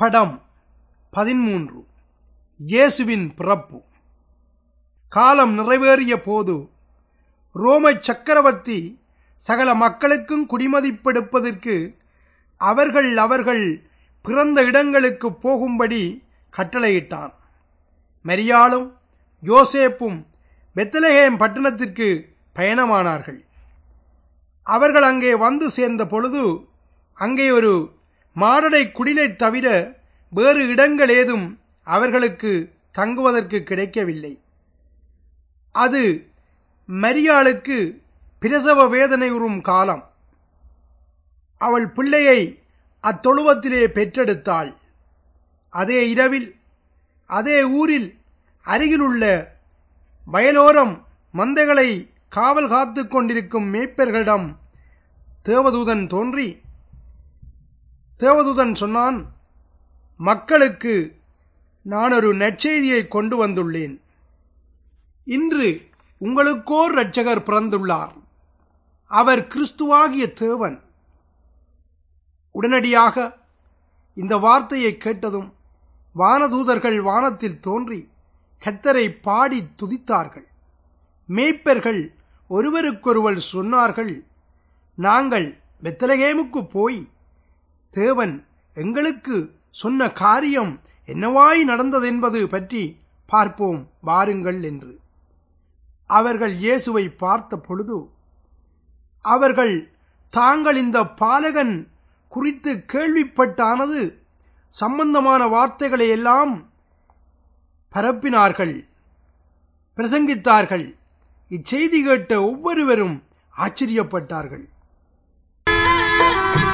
படம் பதிமூன்று இயேசுவின் பிறப்பு காலம் நிறைவேறிய போது ரோமச் சக்கரவர்த்தி சகல மக்களுக்கும் குடிமதிப்பெடுப்பதற்கு அவர்கள் அவர்கள் பிறந்த இடங்களுக்கு போகும்படி கட்டளையிட்டான் மரியாளும் யோசேப்பும் பெத்தலகேம் பட்டணத்திற்கு பயணமானார்கள் அவர்கள் அங்கே வந்து சேர்ந்த பொழுது அங்கே ஒரு மாரடை குடிலை தவிர வேறு இடங்கள் ஏதும் அவர்களுக்கு தங்குவதற்கு கிடைக்கவில்லை அது மரியாளுக்கு பிரசவ வேதனை உறும் காலம் அவள் பிள்ளையை அத்தொழுவத்திலே பெற்றெடுத்தாள் அதே இரவில் அதே ஊரில் அருகிலுள்ள வயலோரம் மந்தைகளை காவல் காத்து கொண்டிருக்கும் மேய்ப்பர்களிடம் தேவதூதன் தோன்றி தேவதூதன் சொன்னான் மக்களுக்கு நான் ஒரு நற்செய்தியை கொண்டு வந்துள்ளேன் இன்று உங்களுக்கோர் இரட்சகர் பிறந்துள்ளார் அவர் கிறிஸ்துவாகிய தேவன் உடனடியாக இந்த வார்த்தையை கேட்டதும் வானதூதர்கள் வானத்தில் தோன்றி கத்தரை பாடி துதித்தார்கள் மேய்ப்பர்கள் ஒருவருக்கொருவர் சொன்னார்கள் நாங்கள் பெத்தலகேமுக்கு போய் தேவன் எங்களுக்கு சொன்ன காரியம் என்னவாய் நடந்ததென்பது பற்றி பார்ப்போம் வாருங்கள் என்று அவர்கள் இயேசுவை பார்த்த பொழுது அவர்கள் தாங்கள் இந்த பாலகன் குறித்து கேள்விப்பட்டானது சம்பந்தமான வார்த்தைகளை எல்லாம் பரப்பினார்கள் பிரசங்கித்தார்கள் இச்செய்தி கேட்ட ஒவ்வொருவரும் ஆச்சரியப்பட்டார்கள்